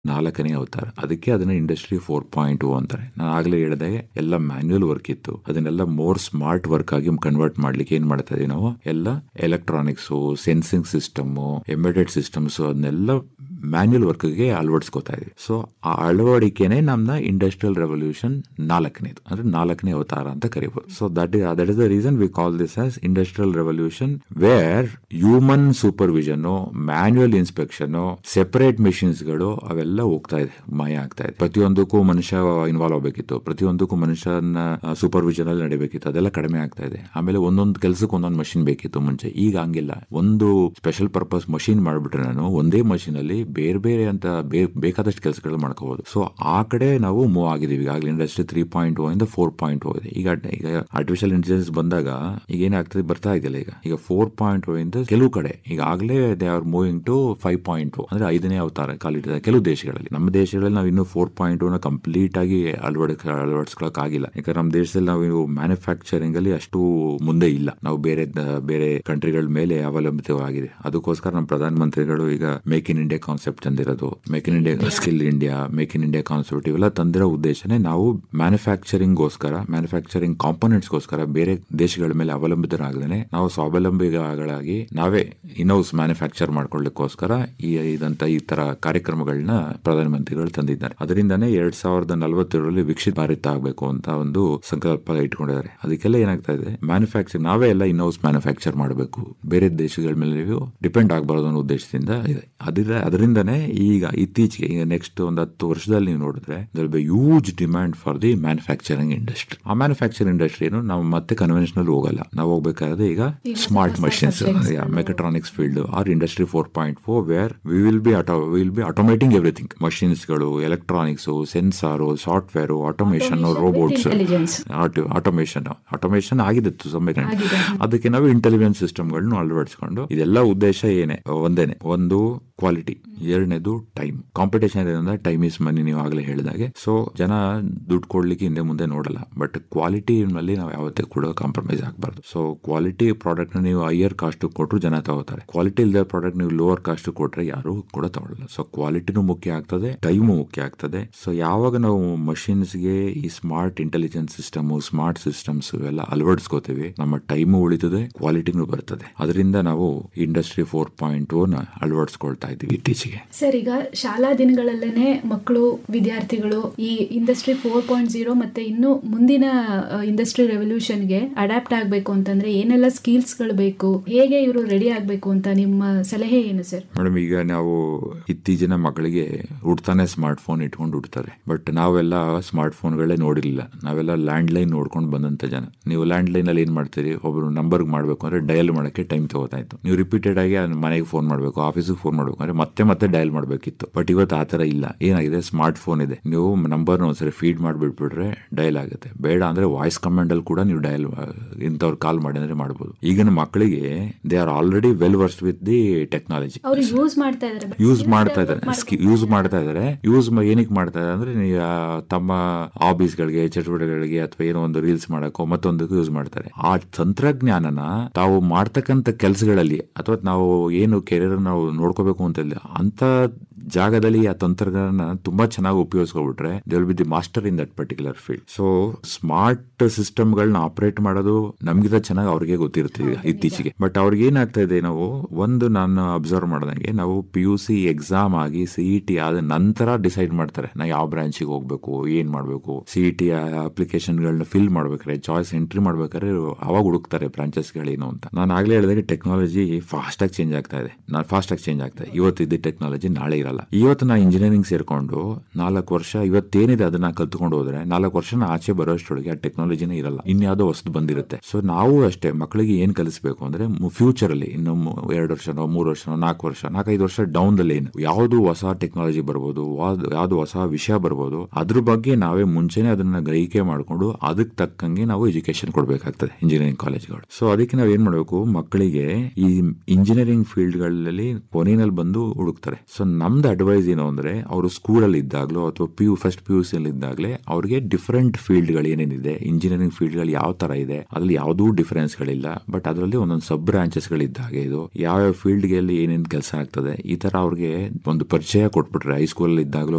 ನಾಲ್ಕನೇ ಅವತಾರ ಅದಕ್ಕೆ ಅದನ್ನ ಇಂಡಸ್ಟ್ರಿ ಫೋರ್ ಪಾಯಿಂಟ್ ಅಂತಾರೆ ನಾನು ಆಗ್ಲೇ ಹೇಳಿದೆ ಎಲ್ಲ ಮ್ಯಾನ್ಯುಯಲ್ ವರ್ಕ್ ಇತ್ತು ಅದನ್ನೆಲ್ಲ ಮೋರ್ ಸ್ಮಾರ್ಟ್ ವರ್ಕ್ ಆಗಿ ಕನ್ವರ್ಟ್ ಮಾಡ್ಲಿಕ್ಕೆ ಏನ್ ಮಾಡ್ತಾ ಇದೀವಿ ನಾವು ಎಲ್ಲ electronics sensing system embedded systems ಅದನ್ನೆಲ್ಲ ಮ್ಯಾನ್ಯುಯಲ್ ವರ್ಕ್ಗೆ ಅಳವಡಿಸ್ಕೋತಾ ಇದೀವಿ ಸೊ ಆ ಅಳವಡಿಕೆನೆ ನಮ್ನ ಇಂಡಸ್ಟ್ರಿಯಲ್ ರೆವಲ್ಯೂಷನ್ ನಾಲ್ಕನೇದು ಅಂದ್ರೆ ನಾಲ್ಕನೇ ಅವತಾರ ಅಂತ ಕರಿಬಹುದು so that that is the reason we call this as industrial revolution where human supervision manual inspection separate machines ಗಳು ಅವೆಲ್ಲ ಹೋಗ್ತಾ ಇದೆ ಮಾಯ ಆಗ್ತಾ ಇದೆ ಪ್ರತಿಯೊಂದಕ್ಕೂ ಮನುಷ್ಯ ಇನ್ವಾಲ್ವ್ ಆಗಬೇಕಿತ್ತು ಪ್ರತಿಯೊಂದಕ್ಕೂ ಮನುಷ್ಯನ ಸೂಪರ್ವಿಷನ್ ಅಲ್ಲಿ ನಡಿಬೇಕಿತ್ತು ಅದೆಲ್ಲ ಕಡಿಮೆ ಆಗ್ತಾ ಇದೆ ಆಮೇಲೆ ಒಂದೊಂದು ಕೆಲಸಕ್ಕೆ ಒಂದೊಂದು ಮಷಿನ್ ಬೇಕಿತ್ತು ಮುಂಚೆ ಈಗ ಹಂಗಿಲ್ಲ ಒಂದು ಸ್ಪೆಷಲ್ ಪರ್ಪಸ್ ಮಷಿನ್ ಮಾಡ್ಬಿಟ್ರೆ ನಾನು ಒಂದೇ ಮಷಿನ್ ಅಲ್ಲಿ ಬೇರೆ ಬೇರೆ ಅಂತ ಬೇ- ಬೇಕಾದಷ್ಟು ಕೆಲಸಗಳು ಮಾಡ್ಕೋಬಹುದು ಸೊ ಆ ಕಡೆ ನಾವು ಮೂವ್ ಆಗಿದೀವಿ ಈಗಾಗಲೇ ಇಂಡಸ್ಟ್ರಿ ತ್ರೀ ಪಾಯಿಂಟ್ ಇಂದ ಫೋರ್ ಪಾಯಿಂಟ್ ಇದೆ ಈಗ ಈಗ ಆರ್ಟಿಫಿಷಿಯಲ್ ಇಂಟೆಲಿಜೆನ್ಸ್ ಬಂದಾಗ ಈಗ ಏನಾಗ್ತದೆ ಬರ್ತಾ ಇದೆಯಲ್ಲ ಈಗ ಈಗ ಫೋರ್ ಪಾಯಿಂಟ್ ಇಂದ ಕೆಲವು ಕಡೆ ಈಗಾಗಲೇ they are moving to five point ಅಂದ್ರೆ ಐದನೇ ಅವತಾರ ಕಾಲಿಟ್ಟಿದ್ದಾರೆ ಕೆಲವು ದೇಶಗಳಲ್ಲಿ ನಮ್ಮ ದೇಶಗಳಲ್ಲಿ ನಾವು ಇನ್ನು ಫೋರ್ ಪಾಯಿಂಟ್ ನ ಕಂಪ್ಲೀಟ್ ಆಗಿ ಅಳವಡಿಕ ಅಳವಡಿಸ್ಕೊಳಕ್ ಆಗಿಲ್ಲ ಯಾಕಂದ್ರೆ ನಮ್ಮ ದೇಶದಲ್ಲಿ ನಾವು ಮ್ಯಾನುಫ್ಯಾಕ್ಚರಿಂಗ್ ಅಲ್ಲಿ ಅಷ್ಟು ಮುಂದೆ ಇಲ್ಲ ನಾವು ಬೇರೆ ದ- ಬೇರೆ ಕಂಟ್ರಿಗಳ ಮೇಲೆ ಅವಲಂಬಿತವಾಗಿದೆ ಅದಕ್ಕೋಸ್ಕರ ನಮ್ಮ ಪ್ರಧಾನ ಮಂತ್ರಿಗಳು ಈಗ ಮೇಕ್ ಇನ್ ಇಂಡಿಯಾ ಕಾನ್ಸೆಪ್ಟ್ ತಂದಿರೋದು make in India skill India make in India concept ಇವೆಲ್ಲ ತಂದಿರೋ ಉದ್ದೇಶನೇ ನಾವು ಮ್ಯಾನುಫ್ಯಾಕ್ಚರಿಂಗ್ ಗೋಸ್ಕರ ಮ್ಯಾನುಫ್ಯಾಕ್ಚರಿಂಗ್ ಕಾಂಪೋನೆಂಟ್ಸ್ ಗೋಸ್ಕರ ಬೇರೆ ದೇಶಗಳ ಮೇಲೆ ಅವಲಂಬಿತರಾಗದೇ ನಾವು ಸ್ವಾವಲಂಬಿಗಳಾಗಿ ನಾವೇ ಇನ್ಹೌಸ್ ಮ್ಯಾನುಫ್ಯಾಕ್ಚರ್ ಮಾಡ್ಕೊಳ್ಳಿಕ್ಕೋಸ್ಕರ ಈ ಇದಂತ ಈ ತರ ಕಾರ್ಯಕ್ರಮಗಳನ್ನ ಪ್ರಧಾನಮಂತ್ರಿಗಳು ತಂದಿದ್ದಾರೆ ಅದರಿಂದಾನೇ ಎರಡ್ ಸಾವಿರದ ನಲವತ್ತೇಳರಲ್ಲಿ ವಿಕಸಿತ ಭಾರತ ಆಗಬೇಕು ಅಂತ ಒಂದು ಸಂಕಲ್ಪ ಇಟ್ಕೊಂಡಿದ್ದಾರೆ ಅದಕ್ಕೆಲ್ಲ ಏನಾಗ್ತಾ ಇದೆ ಮ್ಯಾನುಫ್ಯಾಕ್ಚರ್ ನಾವೇ ಎಲ್ಲ ಇನ್ಹೌಸ್ ಮ್ಯಾನುಫ್ಯಾಕ್ಚರ್ ಮಾಡಬೇಕು ಬೇರೆ ದೇಶಗಳ ಮೇಲೆ ಡಿಪೆಂಡ್ ಆಗಬಾರದು ಅನ್ನೋ ಉದ್ದೇಶದಿಂದ ಇದೆ ಅದರ ಅದರಿಂದನೇ ಈಗ ಇತ್ತೀಚೆಗೆ ಈಗ ನೆಕ್ಸ್ಟ್ ಒಂದು ಹತ್ತು ವರ್ಷದಲ್ಲಿ ನೀವು ನೋಡಿದ್ರೆ huge demand for the manufacturing industry ಆ ಮ್ಯಾನುಫ್ಯಾಕ್ಚರಿಂಗ್ ಇಂಡಸ್ಟ್ರಿ ಏನು ನಾವು ಮತ್ತೆ ಕನ್ವೆನ್ಷನಲ್ ಹೋಗಲ್ಲ ನಾವು ಹೋಗ್ಬೇಕಾದ್ರೆ ಈಗ smart machines mechatronics field or industry four point four where we will be will be automating everything machines ಗಳು electronics sensor software automation robots intelligence. Automation automation ಆಗಿದೆ to some extent. ಅದಕ್ಕೆ ನಾವು ಇಂಟೆಲಿಜೆನ್ಸ್ ಸಿಸ್ಟಮ್ಗಳನ್ನು ಅಳವಡಿಸಿಕೊಂಡು ಇದೆಲ್ಲ ಉದ್ದೇಶ ಏನೇ ಒಂದೇನೆ ಒಂದು ಕ್ವಾಲಿಟಿ ಎರಡನೇದು ಟೈಮ್ ಕಾಂಪಿಟೇಷನ್ ಏನಂದ್ರೆ ಟೈಮ್ ಇಸ್ ಮನಿ ನೀವು ಆಗಲೇ ಹೇಳಿದಾಗೆ ಸೊ ಜನ ದುಡ್ಡು ಕೊಡ್ಲಿಕ್ಕೆ ಹಿಂದೆ ಮುಂದೆ ನೋಡಲ್ಲ ಬಟ್ ಕ್ವಾಲಿಟಿ ನಲ್ಲಿ ನಾವು ಯಾವತ್ತೇ ಕೂಡ ಕಾಂಪ್ರಮೈಸ್ ಆಗಬಾರ್ದು ಸೊ ಕ್ವಾಲಿಟಿ ಪ್ರಾಡಕ್ಟ್ ನೀವು ಹೈಯರ್ ಕಾಸ್ಟ್ ಕೊಟ್ಟರು ಜನ ತಗೋತಾರೆ ಕ್ವಾಲಿಟಿ ಇಲ್ಲದ ಪ್ರಾಡಕ್ಟ್ ನೀವು ಲೋವರ್ ಕಾಸ್ಟ್ ಕೊಟ್ರೆ ಯಾರು ಕೂಡ ತಗೊಳ್ಳಲ್ಲ ಸೊ ಕ್ವಾಲಿಟಿನೂ ಮುಖ್ಯ ಆಗ್ತದೆ ಟೈಮು ಮುಖ್ಯ ಆಗ್ತದೆ ಸೊ ಯಾವಾಗ ನಾವು machines ಗೆ ಈ smart intelligence system smart systems ಇವೆಲ್ಲ ಅಳವಡಿಸ್ಕೋತೀವಿ ನಮ್ಮ ಟೈಮು ಉಳಿತದೆ ಕ್ವಾಲಿಟಿನೂ ಬರ್ತದೆ ಅದರಿಂದ ನಾವು ಇಂಡಸ್ಟ್ರಿ ಫೋರ್ ಪಾಯಿಂಟ್ ನ ಅಳವಡಿಸ್ಕೊಳ್ತಾ ಇದ್ದೀವಿ ಇತ್ತೀಚೆಗೆ ಸರ್ ಈಗ ಶಾಲಾ ದಿನಗಳಲ್ಲೇನೆ ಮಕ್ಕಳು ವಿದ್ಯಾರ್ಥಿಗಳು ಈ ಇಂಡಸ್ಟ್ರಿ ಫೋರ್ ಪಾಯಿಂಟ್ ಜೀರೋ ಮತ್ತೆ ಇನ್ನು ಮುಂದಿನ ಇಂಡಸ್ಟ್ರಿ ರೆವಲ್ಯೂಷನ್ಗೆ ಅಡಾಪ್ಟ್ ಆಗಬೇಕು ಅಂತಂದ್ರೆ ಏನೆಲ್ಲ ಸ್ಕಿಲ್ಸ್ಗಳು ಬೇಕು ಹೇಗೆ ಇವರು ರೆಡಿ ಆಗಬೇಕು ಅಂತ ನಿಮ್ಮ ಸಲಹೆ ಏನು ಸರ್ ಮೇಡಮ್ ಈಗ ನಾವು ಇತ್ತೀಚಿನ ಮಕ್ಕಳಿಗೆ ಹುಡ್ತಾನೆ ಸ್ಮಾರ್ಟ್ ಫೋನ್ ಇಟ್ಕೊಂಡು ಹುಡ್ತಾರೆ ಬಟ್ ನಾವೆಲ್ಲ ಸ್ಮಾರ್ಟ್ ಫೋನ್ಗಳೇ ನೋಡಿರ್ಲಿಲ್ಲ ನಾವೆಲ್ಲ ಲ್ಯಾಂಡ್ ಲೈನ್ ನೋಡ್ಕೊಂಡು ಬಂದಂತ ಜನ ನೀವು ಲ್ಯಾಂಡ್ ಲೈನ್ ಅಲ್ಲಿ ಏನ್ ಮಾಡ್ತೀರಿ ಒಬ್ರು ನಂಬರ್ ಮಾಡ್ಬೇಕು ಅಂದ್ರೆ ಡಯಲ್ ಮಾಡಕ್ಕೆ ಟೈಮ್ ತಗೋತಾ ಇತ್ತು ನೀವು ರಿಪೀಟೆಡ್ ಆಗಿ ಆ ಮನೆಗೆ ಫೋನ್ ಮಾಡಬೇಕು ಆಫೀಸಿಗೆ ಫೋನ್ ಮಾಡಬೇಕು ಅಂದ್ರೆ ಮತ್ತೆ ಮತ್ತೆ ಡಯಲ್ ಮಾಡಬೇಕಿತ್ತು ಬಟ್ ಇವತ್ತು ಆ ತರ ಇಲ್ಲ ಏನಾಗಿದೆ ಸ್ಮಾರ್ಟ್ ಫೋನ್ ಇದೆ ನೀವು ನಂಬರ್ ಒಂದ್ಸರಿ ಫೀಡ್ ಮಾಡಿಬಿಟ್ಬಿಟ್ರೆ ಡಯಲ್ ಆಗುತ್ತೆ ಬೇಡ ಅಂದ್ರೆ ವಾಯ್ಸ್ ಕಮಾಂಡ್ ಅಲ್ಲಿ ಕೂಡ ನೀವು ಡಯಲ್ ಇಂಥವ್ರು ಕಾಲ್ ಮಾಡಿ ಅಂದ್ರೆ ಮಾಡ್ಬೋದು ಈಗಿನ ಮಕ್ಕಳಿಗೆ they are already well versed with the technology ಅವರು ಯೂಸ್ ಮಾಡ್ತಾ ಇದಾರೆ ಯೂಸ್ ಮಾಡ್ತಾ ಇದ್ದಾರೆ ಯೂಸ್ ಮಾಡ್ತಾ ಇದ್ದಾರೆ ಯೂಸ್ ಏನಕ್ಕೆ ಮಾಡ್ತಾ ಇದ್ದಾರೆ ಅಂದ್ರೆ ನೀವು ಆ ತಮ್ಮ ಹಾಬೀಸ್ ಗಳಿಗೆ ಚಟುವಟಿಕೆಗಳಿಗೆ ಅಥವಾ ಏನೋ ಒಂದು ರೀಲ್ಸ್ ಮಾಡಕ್ಕೋ ಮತ್ತೊಂದಕ್ಕೂ ಯೂಸ್ ಮಾಡ್ತಾರೆ ಆ ತಂತ್ರಜ್ಞಾನನ ತಾವು ಮಾಡ್ತಕ್ಕಂತ ಕೆಲಸಗಳಲ್ಲಿ ಅಥವಾ ನಾವು ಏನು ಕೆರಿಯರ್ ನಾವು ನೋಡ್ಕೋಬೇಕು ಅಂತ ಇಲ್ಲ ಅಂತ ಜಾಗದಲ್ಲಿ ಆ ತಂತ್ರಜ್ಞಾನ ತುಂಬಾ ಚೆನ್ನಾಗಿ ಉಪಯೋಗಿಸ್ಕೊಬಿಟ್ರೆ they will be the master in that particular field so smart system ಗಳನ್ನ ಆಪರೇಟ್ ಮಾಡೋದು ನಮ್ಗಿಂತ ಚೆನ್ನಾಗಿ ಅವ್ರಿಗೆ ಗೊತ್ತಿರುತ್ತೆ ಈಗ ಇತ್ತೀಚೆಗೆ ಬಟ್ ಅವ್ರಿಗೆ ಏನಾಗ್ತಾ ಇದೆ ನಾವು ಒಂದು ನಾನು ಅಬ್ಸರ್ವ್ ಮಾಡ್ದಂಗೆ ನಾವು ಪಿ ಯು ಸಿ ಎಕ್ಸಾಮ್ ಆಗಿ ಸಿಇ ಟಿ ಆದ ನಂತರ ಡಿಸೈಡ್ ಮಾಡ್ತಾರೆ ನಾ ಯಾವ ಬ್ರಾಂಚಿಗೆ ಹೋಗ್ಬೇಕು ಏನ್ ಮಾಡ್ಬೇಕು ಸಿಇ ಟಿ ಅಪ್ಲಿಕೇಶನ್ ಗಳನ್ನ ಫಿಲ್ ಮಾಡ್ಬೇಕಾದ್ರೆ ಚಾಯ್ಸ್ ಎಂಟ್ರಿ ಮಾಡ್ಬೇಕಾದ್ರೆ ಅವಾಗ ಹುಡುಕ್ತಾರೆ ಬ್ರಾಂಚಸ್ ಗಳೇನು ಅಂತ ನಾನು ಆಗ್ಲೇ ಹೇಳಿದಾಗ ಟೆಕ್ನಾಲಜಿ ಫಾಸ್ಟ್ ಆಗಿ ಚೇಂಜ್ ಆಗ್ತಾ ಇದೆ ನಾನು ಫಾಸ್ಟ್ ಆಗಿ ಚೇಂಜ್ ಆಗ್ತಾ ಇದೆ ಇವತ್ತು ಇದ್ದ ಟೆಕ್ನಾಲಜಿ ನಾಳೆ ಇರಲ್ಲ ಇವತ್ತು ನಾ ಇಂಜಿನಿಯರಿಂಗ್ ಸೇರ್ಕೊಂಡು ನಾಲ್ಕು ವರ್ಷ ಇವತ್ತೇನಿದೆ ಅದನ್ನ ಕಲ್ತ್ಕೊಂಡು ಹೋದ್ರೆ ನಾಲ್ಕು ವರ್ಷ ನಾ ಆಚೆ ಬರೋಷ್ಟೊಳಗೆ ಆ ಟೆಕ್ನಾಲಜಿನೇ ಇರಲ್ಲ ಇನ್ಯಾವುದೋ ಹೊಸದು ಬಂದಿರುತ್ತೆ ಸೊ ನಾವು ಅಷ್ಟೇ ಮಕ್ಕಳಿಗೆ ಏನ್ ಕಲಿಸಬೇಕು ಅಂದ್ರೆ ಫ್ಯೂಚರ್ ಅಲ್ಲಿ ಇನ್ನು ಮು- ಎರಡು ವರ್ಷನೋ ಮೂರು ವರ್ಷನೋ ನಾಲ್ಕು ವರ್ಷ ನಾಲ್ಕೈದು ವರ್ಷ ಡೌನ್ ದ ಲೈನ್ ಯಾವುದು ಹೊಸ ಟೆಕ್ನಾಲಜಿ ಬರ್ಬೋದು ವಾದ್- ಯಾವ್ದು ಹೊಸ ವಿಷಯ ಬರ್ಬೋದು ಅದ್ರ ಬಗ್ಗೆ ನಾವೇ ಮುಂಚೆನೆ ಅದನ್ನ ಗ್ರಹಿಕೆ ಮಾಡ್ಕೊಂಡು ಅದಕ್ಕೆ ತಕ್ಕಂಗೆ ನಾವು ಎಜುಕೇಶನ್ ಕೊಡ್ಬೇಕಾಗ್ತದೆ ಇಂಜಿನಿಯರಿಂಗ್ ಕಾಲೇಜ್ಗಳು ಸೊ ಅದಕ್ಕೆ ನಾವ್ ಏನ್ ಮಾಡ್ಬೇಕು ಮಕ್ಕಳಿಗೆ ಈ ಇಂಜಿನಿಯರಿಂಗ್ ಫೀಲ್ಡ್ ಗಳಲ್ಲಿ ಕೊನೆಯಲ್ಲಿ ಬಂದು ಹುಡುಕ್ತಾರೆ ಸೊ ನಮ್ದು ಅಡ್ವೈಸ್ ಏನು ಅಂದ್ರೆ ಅವರು ಸ್ಕೂಲಲ್ಲಿ ಇದ್ದಾಗಲೋ ಅಥವಾ P U first P U C ಇದ್ದಾಗಲೇ ಅವ್ರಿಗೆ ಡಿಫರೆಂಟ್ ಫೀಲ್ಡ್ ಗಳು ಏನೇನಿದೆ ಇಂಜಿನಿಯರಿಂಗ್ ಫೀಲ್ಡ್ ಗಳು ಯಾವ ತರ ಇದೆ ಅದ್ರಲ್ಲಿ ಯಾವುದೂ ಡಿಫರೆನ್ಸ್ ಗಳಿಲ್ಲ ಬಟ್ ಅದರಲ್ಲಿ ಒಂದೊಂದು ಸಬ್ ಬ್ರಾಂಚಸ್ ಗಳಿದ್ದಾಗೆ ಇದು ಯಾವ ಫೀಲ್ಡ್ ಗೆ ಏನೇನು ಕೆಲಸ ಆಗ್ತದೆ ಈ ತರ ಅವ್ರಿಗೆ ಒಂದು ಪರಿಚಯ ಕೊಟ್ಬಿಟ್ರೆ ಹೈಸ್ಕೂಲ್ ಇದ್ದಾಗಲೂ